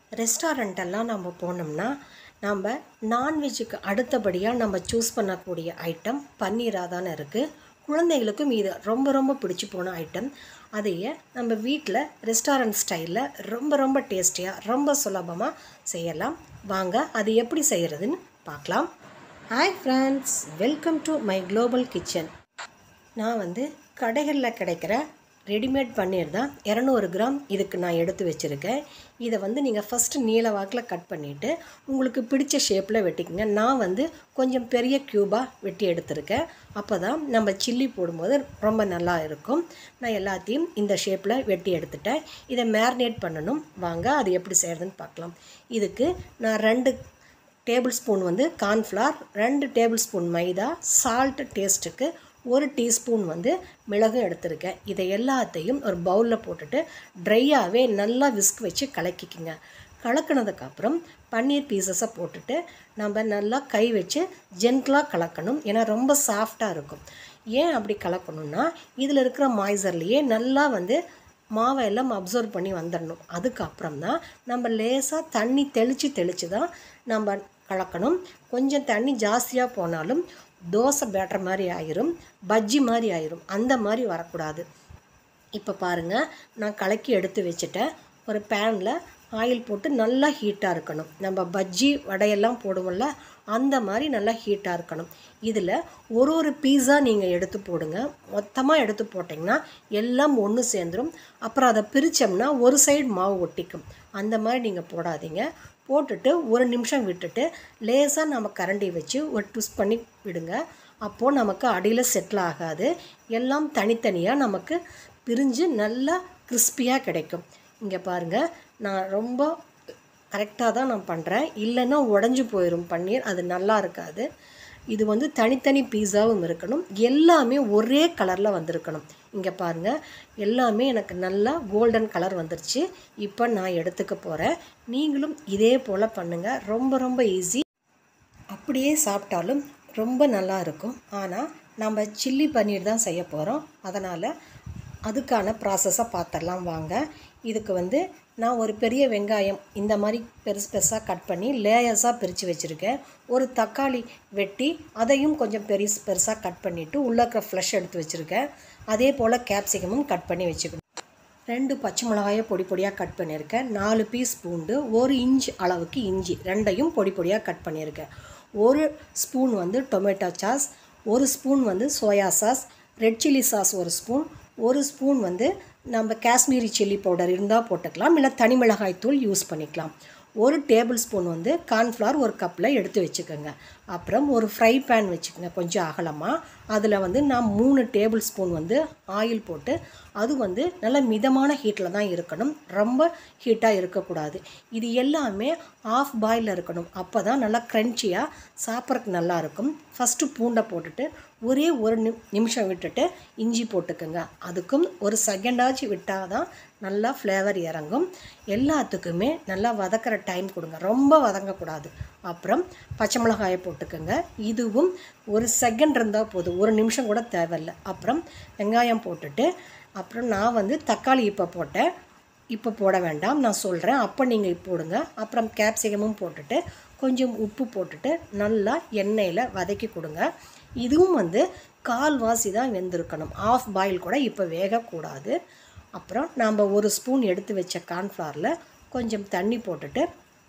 ரெஸ்டாரண்ட்டெல்லாம் நம்ம போனோம்னா நம்ம நான்வெஜ்ஜுக்கு அடுத்தபடியாக நம்ம சூஸ் பண்ணக்கூடிய ஐட்டம் பன்னீராக தானே இருக்குது குழந்தைகளுக்கும் இது ரொம்ப ரொம்ப பிடிச்சி போன ஐட்டம் அதையே நம்ம வீட்டில் ரெஸ்டாரண்ட் ஸ்டைலில் ரொம்ப ரொம்ப டேஸ்டியாக ரொம்ப சுலபமாக செய்யலாம் வாங்க அது எப்படி செய்கிறதுன்னு பார்க்கலாம் hi friends welcome to my global kitchen நான் வந்து கடைகளில் கிடைக்கிற ரெடிமேட் பன்னீர் தான் இரநூறு கிராம் இதுக்கு நான் எடுத்து வச்சுருக்கேன் இதை வந்து நீங்கள் ஃபஸ்ட்டு நீல வாக்கில் கட் பண்ணிவிட்டு உங்களுக்கு பிடிச்ச ஷேப்பில் வெட்டிக்கங்க நான் வந்து கொஞ்சம் பெரிய க்யூபாக வெட்டி எடுத்திருக்கேன் அப்போ தான் நம்ம சில்லி போடும்போது ரொம்ப நல்லா இருக்கும் நான் எல்லாத்தையும் இந்த ஷேப்பில் வெட்டி எடுத்துட்டேன் இதை மேரினேட் பண்ணணும் வாங்க அது எப்படி செய்கிறதுன்னு பார்க்கலாம் இதுக்கு நான் ரெண்டு டேபிள் ஸ்பூன் வந்து கார்ன்ஃப்ளவர் ரெண்டு டேபிள் ஸ்பூன் மைதா சால்ட் டேஸ்ட்டுக்கு ஒரு டீஸ்பூன் வந்து மிளகும் எடுத்திருக்கேன் இதை எல்லாத்தையும் ஒரு பவுலில் போட்டுட்டு ட்ரையாகவே நல்லா விஸ்க் வச்சு கலக்கிக்குங்க கலக்கினதுக்கப்புறம் பன்னீர் பீசஸை போட்டுட்டு நம்ம நல்லா கை வச்சு ஜென்டலாக கலக்கணும் ஏன்னா ரொம்ப சாஃப்டாக இருக்கும் ஏன் அப்படி கலக்கணும்னா இதில் இருக்கிற மாய்சர்லேயே நல்லா வந்து மாவை எல்லாம் அப்சர்வ் பண்ணி வந்துடணும் அதுக்கப்புறம் தான் நம்ம லேசாக தண்ணி தெளித்து தெளித்து தான் நம்ம கலக்கணும் கொஞ்சம் தண்ணி ஜாஸ்தியாக போனாலும் தோசை பேட்டர் மாதிரி ஆயிரும் பஜ்ஜி மாதிரி ஆயிரும் அந்த மாதிரி வரக்கூடாது இப்போ பாருங்கள் நான் கலக்கி எடுத்து வச்சுட்டேன் ஒரு பேனில் ஆயில் போட்டு நல்லா ஹீட்டாக இருக்கணும் நம்ம பஜ்ஜி வடையெல்லாம் போடுவோம்ல அந்த மாதிரி நல்லா ஹீட்டாக இருக்கணும் இதில் ஒரு ஒரு பீஸா நீங்கள் எடுத்து போடுங்க மொத்தமாக எடுத்து போட்டிங்கன்னா எல்லாம் ஒன்று சேர்ந்துடும் அப்புறம் அதை பிரித்தோம்னா ஒரு சைடு மாவு ஒட்டிக்கும் அந்த மாதிரி நீங்கள் போடாதீங்க போட்டுட்டு ஒரு நிமிஷம் விட்டுட்டு லேசாக நம்ம கரண்டி வச்சு ஒரு ட்விஸ்ட் பண்ணி விடுங்க அப்போது நமக்கு அடியில் செட்டில் ஆகாது எல்லாம் தனித்தனியாக நமக்கு பிரிஞ்சு நல்லா கிறிஸ்பியாக கிடைக்கும் இங்கே பாருங்கள் நான் ரொம்ப கரெக்டாக தான் நான் பண்ணுறேன் இல்லைன்னா உடஞ்சி போயிடும் பன்னீர் அது நல்லா இருக்காது இது வந்து தனித்தனி பீஸாவும் இருக்கணும் எல்லாமே ஒரே கலரில் வந்திருக்கணும் இங்கே பாருங்கள் எல்லாமே எனக்கு நல்லா கோல்டன் கலர் வந்துருச்சு இப்போ நான் எடுத்துக்க போகிறேன் நீங்களும் இதே போல் பண்ணுங்கள் ரொம்ப ரொம்ப ஈஸி அப்படியே சாப்பிட்டாலும் ரொம்ப நல்லா இருக்கும் ஆனால் நம்ம சில்லி பன்னீர் தான் செய்ய போகிறோம் அதனால் அதுக்கான ப்ராசஸை பார்த்துடலாம் வாங்க இதுக்கு வந்து நான் ஒரு பெரிய வெங்காயம் இந்த மாதிரி பெருசு பெருசாக கட் பண்ணி லேயர்ஸாக பிரித்து வச்சுருக்கேன் ஒரு தக்காளி வெட்டி அதையும் கொஞ்சம் பெருசு பெருசாக கட் பண்ணிவிட்டு உள்ளே இருக்கிற ஃப்ளஷ் எடுத்து வச்சுருக்கேன் அதே போல் கேப்சிகமும் கட் பண்ணி வச்சுக்கணும் ரெண்டு பச்சை மிளகாயை பொடி பொடியாக கட் பண்ணியிருக்கேன் நாலு பீஸ் பூண்டு ஒரு இன்ச் அளவுக்கு இஞ்சி ரெண்டையும் பொடி பொடியாக கட் பண்ணியிருக்கேன் ஒரு ஸ்பூன் வந்து டொமேட்டோ சாஸ் ஒரு ஸ்பூன் வந்து soya sauce red chilli sauce ஒரு ஸ்பூன் ஒரு ஸ்பூன் வந்து நம்ம காஷ்மீரி சில்லி பவுடர் இருந்தால் போட்டுக்கலாம் இல்லை தனி மிளகாய் தூள் யூஸ் பண்ணிக்கலாம் ஒரு டேபிள் ஸ்பூன் வந்து கார்ன்ஃப்ளவர் ஒரு கப்பில் எடுத்து வச்சுக்கோங்க அப்புறம் ஒரு ஃப்ரை பேன் வச்சுக்கோங்க கொஞ்சம் அகலமாக அதில் வந்து நான் மூணு டேபிள் ஸ்பூன் வந்து ஆயில் போட்டு அது வந்து நல்ல மிதமான ஹீட்டில் தான் இருக்கணும் ரொம்ப ஹீட்டாக இருக்கக்கூடாது இது எல்லாமே ஆஃப் பாயில் இருக்கணும் அப்போ தான் நல்லா க்ரன்ச்சியாக சாப்பிட்றதுக்கு நல்லாயிருக்கும் ஃபஸ்ட்டு பூண்டை போட்டுட்டு ஒரே ஒரு நி நிமிஷம் விட்டுட்டு இஞ்சி போட்டுக்கோங்க அதுக்கும் ஒரு செகண்டாச்சு விட்டால் தான் நல்லா ஃப்ளேவர் இறங்கும் எல்லாத்துக்குமே நல்லா வதக்கிற டைம் கொடுங்க ரொம்ப வதங்கக்கூடாது அப்புறம் பச்சை மிளகாயை போட்டுக்கோங்க இதுவும் ஒரு செகண்ட் இருந்தால் போதும் ஒரு நிமிஷம் கூட தேவையில்லை அப்புறம் வெங்காயம் போட்டுட்டு அப்புறம் நான் வந்து தக்காளி இப்போ போட்டேன் இப்போ போட வேண்டாம் நான் சொல்கிறேன் அப்போ நீங்கள் போடுங்க அப்புறம் கேப்சிகமும் போட்டுட்டு கொஞ்சம் உப்பு போட்டுட்டு நல்லா எண்ணெயில் வதக்கி கொடுங்க இதுவும் வந்து கால்வாசி தான் வெந்திருக்கணும் ஆஃப் பாயில் கூட இப்போ வேகக்கூடாது அப்புறம் நாம் ஒரு ஸ்பூன் எடுத்து வச்ச கார்ன்ஃப்ளவரில் கொஞ்சம் தண்ணி போட்டுட்டு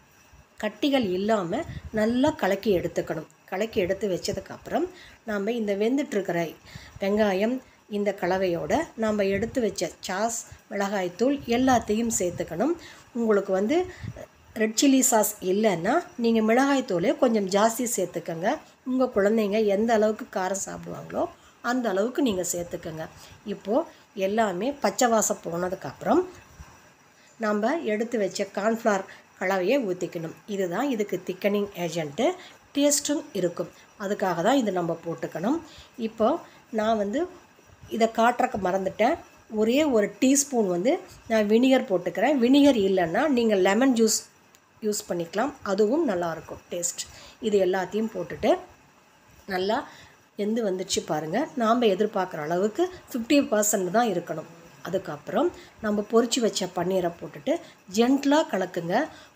கட்டிகள் இல்லாமல் நல்லா கலக்கி எடுத்துக்கணும் கலக்கி எடுத்து வச்சதுக்கப்புறம் நாம் இந்த வெந்துட்டுருக்கிற வெங்காயம் இந்த கலவையோட நாம் எடுத்து வச்ச சாஸ் மிளகாய்த்தூள் எல்லாத்தையும் சேர்த்துக்கணும் உங்களுக்கு வந்து ரெட் சில்லி சாஸ் இல்லைன்னா நீங்கள் மிளகாய்த்தூளே கொஞ்சம் ஜாஸ்தி சேர்த்துக்கோங்க உங்கள் குழந்தைங்க எந்த அளவுக்கு காரம் சாப்பிடுவாங்களோ அந்த அளவுக்கு நீங்கள் சேர்த்துக்கோங்க இப்போது எல்லாமே பச்சை வாசம் போனதுக்கப்புறம் நம்ம எடுத்து வச்ச கார்ன்ஃப்ளவர் கலவையை ஊற்றிக்கணும் இதுதான் இதுக்கு திக்கனிங் ஏஜென்ட்டு டேஸ்ட்டும் இருக்கும் அதுக்காக தான் இது நம்ம போட்டுக்கணும் இப்போ நான் வந்து இதை காட்டுறக்கு மறந்துட்டேன் ஒரே ஒரு டீஸ்பூன் வந்து நான் வினிகர் போட்டுக்கிறேன் வினிகர் இல்லைன்னா நீங்கள் லெமன் ஜூஸ் யூஸ் பண்ணிக்கலாம் அதுவும் நல்லாயிருக்கும் டேஸ்ட் இது எல்லாத்தையும் போட்டுட்டு நல்லா வெந்து வந்துடுச்சு பாருங்கள் நாம் எதிர்பார்க்குற அளவுக்கு ஃபிஃப்டி பர்சன்ட் தான் இருக்கணும் அதுக்கப்புறம் நம்ம பொரிச்சு வச்ச பன்னீரை போட்டுட்டு ஜென்டலாக கலக்குங்க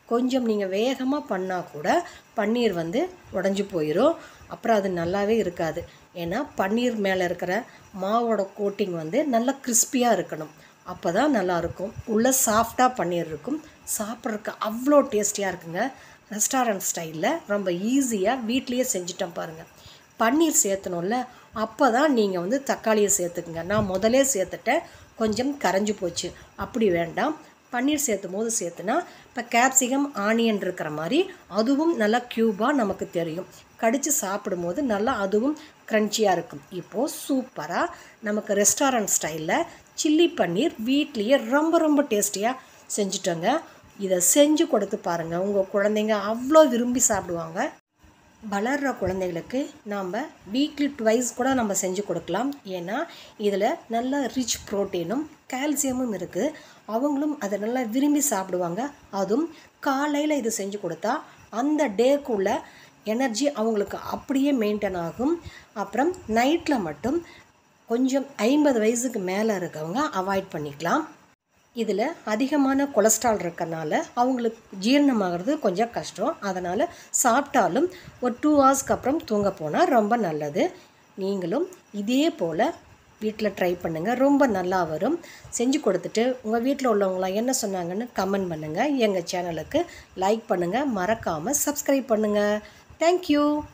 கொஞ்சம் நீங்கள் வேகமாக பண்ணால் கூட பன்னீர் வந்து உடஞ்சி போயிடும் அப்புறம் அது நல்லாவே இருக்காது ஏன்னா பன்னீர் மேலே இருக்கிற மாவோட கோட்டிங் வந்து நல்லா கிறிஸ்பியாக இருக்கணும் அப்போ தான் நல்லாயிருக்கும் உள்ளே சாஃப்டாக பன்னீர் இருக்கும் சாப்பிட்றதுக்கு அவ்வளோ டேஸ்டியாக இருக்குங்க ரெஸ்டாரண்ட் ஸ்டைலில் ரொம்ப ஈஸியாக வீட்லேயே செஞ்சுட்டோம் பாருங்கள் பன்னீர் சேர்த்தணும்ல அப்போ தான் நீங்கள் வந்து தக்காளியை சேர்த்துக்குங்க நான் முதலே சேர்த்துட்டேன் கொஞ்சம் கரைஞ்சி போச்சு அப்படி வேண்டாம் பன்னீர் சேர்த்தும் போது சேர்த்துனா இப்போ கேப்சிகம் ஆனியன் இருக்கிற மாதிரி அதுவும் நல்லா க்யூபாக நமக்கு தெரியும் கடித்து சாப்பிடும்போது நல்லா அதுவும் க்ரன்ச்சியாக இருக்கும் இப்போது சூப்பராக நமக்கு ரெஸ்டாரண்ட் ஸ்டைலில் சில்லி பன்னீர் வீட்லேயே ரொம்ப ரொம்ப டேஸ்டியாக செஞ்சுட்டோங்க இதை செஞ்சு கொடுத்து பாருங்கள் உங்கள் குழந்தைங்க அவ்வளோ விரும்பி சாப்பிடுவாங்க வளர்கிற குழந்தைகளுக்கு நாம் வீக்லி ட்வைஸ் கூட நம்ம செஞ்சு கொடுக்கலாம் ஏன்னா இதில் நல்ல ரிச் ப்ரோட்டீனும் கால்சியமும் இருக்குது அவங்களும் அதை நல்லா விரும்பி சாப்பிடுவாங்க அதுவும் காலையில் இது செஞ்சு கொடுத்தா அந்த டேக்குள்ள எனர்ஜி அவங்களுக்கு அப்படியே மெயின்டைன் ஆகும் அப்புறம் நைட்டில் மட்டும் கொஞ்சம் ஐம்பது வயசுக்கு மேலே இருக்கவங்க அவாய்ட் பண்ணிக்கலாம் இதில் அதிகமான கொலஸ்ட்ரால் இருக்கறனால அவங்களுக்கு ஜீரணமாகிறது கொஞ்சம் கஷ்டம் அதனால் சாப்பிட்டாலும் ஒரு டூ ஹவர்ஸ்க்கு அப்புறம் தூங்க போனால் ரொம்ப நல்லது நீங்களும் இதே போல் வீட்டில் ட்ரை பண்ணுங்கள் ரொம்ப நல்லா வரும் செஞ்சு கொடுத்துட்டு உங்கள் வீட்டில் உள்ளவங்களாம் என்ன சொன்னாங்கன்னு கமெண்ட் பண்ணுங்கள் எங்கள் சேனலுக்கு லைக் பண்ணுங்கள் மறக்காமல் சப்ஸ்கிரைப் பண்ணுங்கள் தேங்க்யூ